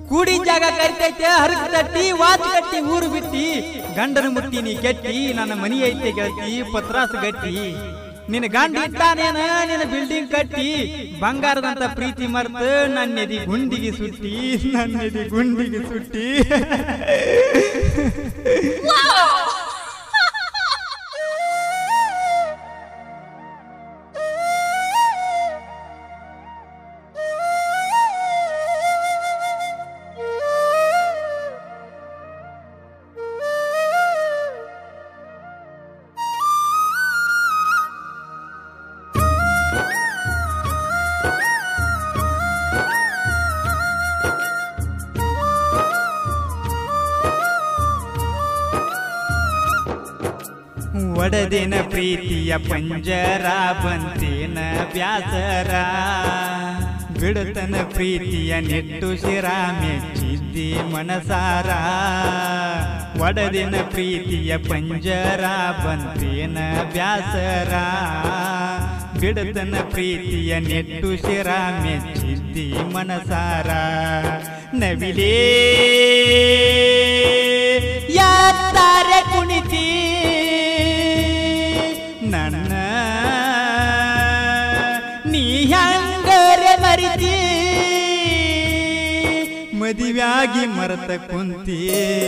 ಕೂಡಿ ಜಾಗ ಕರಿತೈತೆ ಹರಕ್ ತಟ್ಟಿ ವಾಚ್ ಕಟ್ಟಿ ಊರು ಬಿಟ್ಟಿ ಗಂಡನ ಮುಟ್ಟಿ ನೀ ಕೆಟ್ಟಿ ನನ್ನ ಮನಿ ಐತೆ ಗೆಳತಿ ಪತ್ರಾಸ ಗಟ್ಟಿ ನಿನ್ನ ಗಂಡ ಇಟ್ಟಾನೇನ ನಿನ್ನ ಬಿಲ್ಡಿಂಗ್ ಕಟ್ಟಿ ಬಂಗಾರದಂತ ಪ್ರೀತಿ ಮರ್ತ ನನ್ನೆದಿ ಗುಂಡಿಗೆ ಸುಟ್ಟಿ ನನ್ನೆದಿ ಗುಂಡಿಗೆ ಸುಟ್ಟಿ ಒಡದಿನ ಪ್ರೀತಿಯ ಪಂಜರ ಬಂತೇನ ಬ್ಯಾಸರ ಬಿಡತನ ಪ್ರೀತಿಯ ನೆಟ್ಟು ಶಿರ ಮೆಚ್ಚಿದ್ದಿ ಮನಸಾರ ಒಡದಿನ ಪ್ರೀತಿಯ ಪಂಜರ ಬಂತೇನ ಬ್ಯಾಸರ ಬಿಡತನ ಪ್ರೀತಿಯ ನೆಟ್ಟು ಶಿರ ಮೆಚ್ಚಿದ್ದಿ ಮನಸಾರ ನವಿಲೇ ಯಾತ್ತಾರೆ ಕುಣಿತಿ ನನ್ನ ನೀ ಹಂಗರೆ ಮರಿತಿ ಮದುವೆಯಾಗಿ ಮರತ ಕುಂತಿ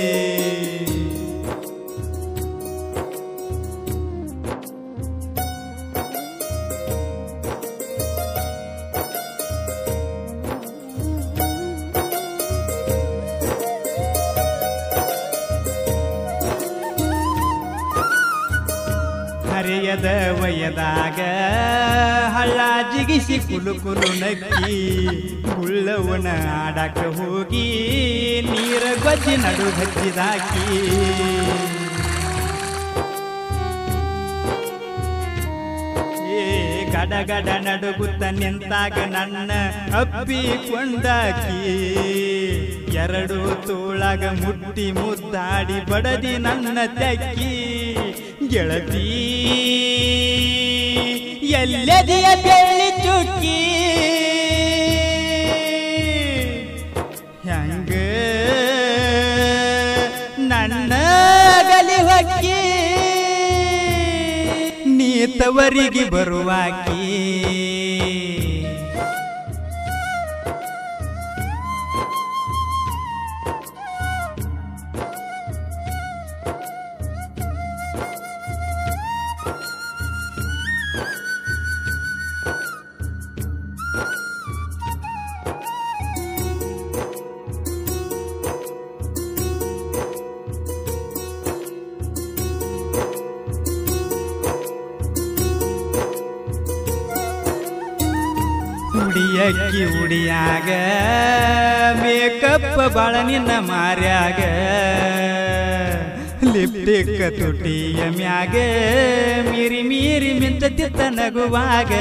ಹರೆಯದ ವಯದಾಗ ಹಳ್ಳ ಜಿಗಿಸಿ ಕುಲು ಕುಲು ನಕ್ಕಿ ಗುಳ್ಳವನ ಆಡಕ ಹೋಗಿ ನೀರ ಗೊಜ್ಜಿ ನಡು ಹಚ್ಚಿದಾಕಿ ಏ ಗಡಗಡ ನಡುಗುತ್ತ ನಿಂತಾಗ ನನ್ನ ಅಪ್ಪಿಕೊಂಡಾಕಿ ಎರಡು ತೋಳಾಗ ಮುಟ್ಟಿ ಮುದ್ದಾಡಿ ಬಡದಿ ನನ್ನ ತೆಕ್ಕಿ ಗೆಳತಿ ಎಲ್ಲದಿಯ ಬೆಳ್ಳಿ ಚುಕ್ಕಿ ಹೆಂಗ ನನ್ನ ಗಲಿ ಹೊಕ್ಕಿ ನೀತವರಿಗೆ ಬರುವಾಕಿ ಉಡಿಯಕ್ಕಿ ಉಡಿಯಾಗ ಮೇಕಪ್ ಬಾಳ ನಿನ್ನ ಮಾರ್ಯಾಗ ಲಿಪ್ಟಿಕ್ ತುಟಿಯ ಮ್ಯಾಗ ಮೀರಿ ಮೀರಿ ಮಿಂಚತಿತ್ತ ನಗುವಾಗ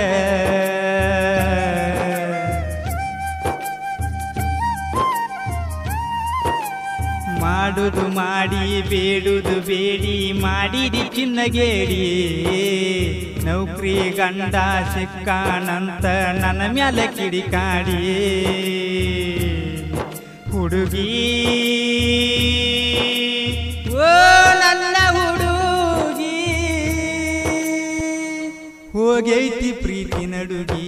ಮಾಡುದು ಮಾಡಿ ಬೇಡುದು ಬೇಡಿ ಮಾಡಿದಿ ಚಿನ್ನಗೇಡಿ ನೌಕರಿ ಗಂಡ ಸಿಕ್ಕಾನಂತ ನನ್ನ ಮ್ಯಾಲ ಕಿಡಿಕಾಡಿ ಹುಡುಗಿ ಓ ನನ್ನ ಹುಡುಗಿ ಹೋಗೈತಿ ಪ್ರೀತಿ ನಡುಗಿ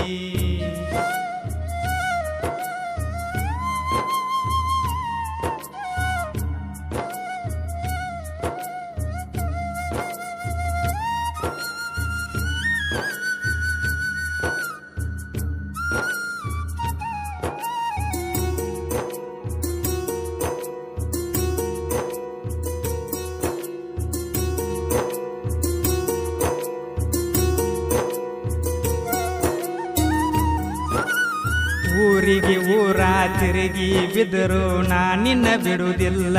ಊರಿಗೆ ಊರ ತಿರುಗಿ ಬಿದ್ದರು ನಾ ನಿನ್ನ ಬಿಡುವುದಿಲ್ಲ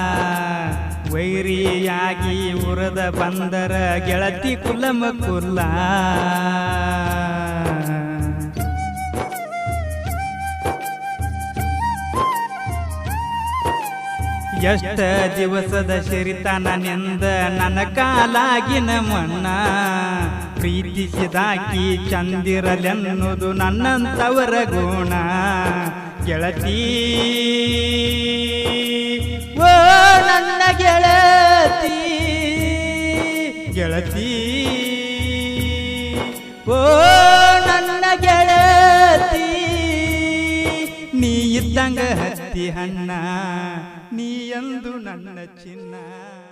ವೈರಿಯಾಗಿ ಉರದ ಬಂದರ ಗೆಳತಿ ಕುಲಮ ಕುಲ್ಲ ಎಷ್ಟ ದಿವಸದ ಸಿರಿತನ ನಿಂದ ನನ್ನ ಕಾಲಾಗಿನ ಮಣ್ಣ ಪ್ರೀತಿಸಿದಾಕಿ ಚಂದಿರಲೆನ್ನುವುದು ನನ್ನಂತವರ ಗುಣ ಗೆಳತಿ ಓ ನನ್ನ ಗೆಳತಿ ಗೆಳತಿ ಓ ನನ್ನ ಗೆಳತಿ ನೀ ಇದ್ದಂಗ ಹತ್ತಿ ಹಣ್ಣ ನೀ ಎಂದು ನನ್ನ ಚಿನ್ನ